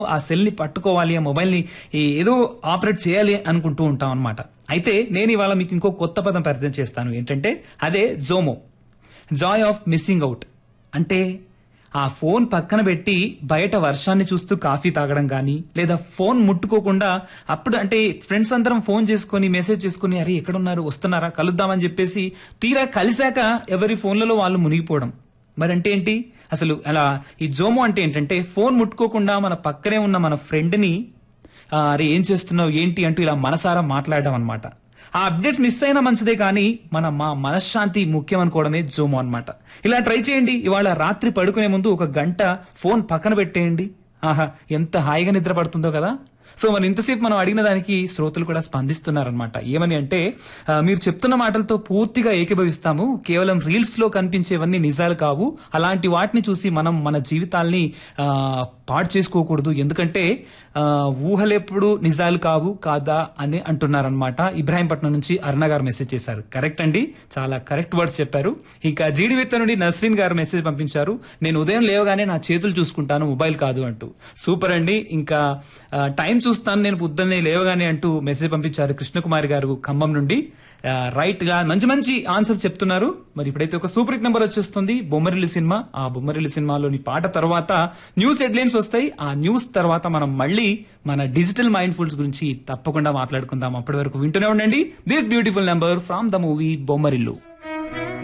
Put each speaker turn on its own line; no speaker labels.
ఆ సెల్ ని పట్టుకోవాలి ఆ మొబైల్ ని ఏదో ఆపరేట్ చేయాలి అనుకుంటూ ఉంటాం అనమాట అయితే నేను ఇవాళ మీకు ఇంకో కొత్త పదం పరిచయం చేస్తాను ఏంటంటే అదే JOMO joy of missing out అంటే ఆ ఫోన్ పక్కన పెట్టి బయట వర్షాన్ని చూస్తూ కాఫీ తాగడం గానీ లేదా ఫోన్ ముట్టుకోకుండా అప్పుడు అంటే ఫ్రెండ్స్ అందరం ఫోన్ చేసుకొని మెసేజ్ చేసుకుని అరే ఎక్కడున్నారు వస్తున్నారా కలుద్దామని చెప్పేసి తీరా కలిశాక ఎవరి ఫోన్లలో వాళ్ళు మునిగిపోవడం మరి అంటే ఏంటి అసలు అలా ఈ జోమో అంటే ఏంటంటే ఫోన్ ముట్టుకోకుండా మన పక్కనే ఉన్న మన ఫ్రెండ్ ని ఆ, అరే ఏం చేస్తున్నావు ఏంటి అంటూ ఇలా మనసారా మాట్లాడడం అనమాట ఆ అప్డేట్స్ మిస్ అయినా మంచిదే కానీ మన మా మనశ్శాంతి ముఖ్యం అనుకోవడమే జోమో అన్నమాట ఇలా ట్రై చేయండి ఇవాళ రాత్రి పడుకునే ముందు ఒక గంట ఫోన్ పక్కన పెట్టేయండి ఆహా ఎంత హాయిగా నిద్ర పడుతుందో కదా సో మరి ఇంతసేపు మనం అడిగిన దానికి శ్రోతలు కూడా స్పందిస్తున్నారనమాట ఏమని అంటే ఆ, మీరు చెప్తున్న మాటలతో పూర్తిగా ఏకీభవిస్తాము కేవలం రీల్స్ లో కనిపించేవన్నీ నిజాలు కావు అలాంటి వాటిని చూసి మనం మన జీవితాల్ని ఆ, పాడు చేసుకోకూడదు ఎందుకంటే ఆ, ఊహలెప్పుడు నిజాలు కావు కాదా అని అంటున్నారనమాట ఇబ్రాహీంపట్నం నుంచి అరుణ గారు మెసేజ్ చేశారు కరెక్ట్ అండి చాలా కరెక్ట్ వర్డ్స్ చెప్పారు ఇంకా జీడివిత్త నుండి నస్రీన్ గారు మెసేజ్ పంపించారు నేను ఉదయం లేవగానే నా చేతులు చూసుకుంటాను మొబైల్ కాదు అంటూ సూపర్ అండి ఇంకా ఆ, టైం చూస్తాను నేను పొద్దున్నే లేవగానే అంటూ మెసేజ్ పంపించారు కృష్ణకుమారి గారు ఖమ్మం నుండి ఆ, రైట్ గా మంచి మంచి ఆన్సర్ చెప్తున్నారు మరి ఇప్పుడైతే ఒక సూపర్ హిట్ నెంబర్ వచ్చేస్తుంది బొమ్మరిల్లు సినిమా ఆ బొమ్మరిల్లు సినిమాలోని పాట తర్వాత న్యూస్ హెడ్లైన్స్ వస్తాయి ఆ న్యూస్ తర్వాత మనం మళ్ళీ మన డిజిటల్ మైండ్ ఫుల్స్ గురించి తప్పకుండా మాట్లాడుకుందాం అప్పటి వరకు వింటూనే ఉండండి this beautiful number from the movie Bommarillu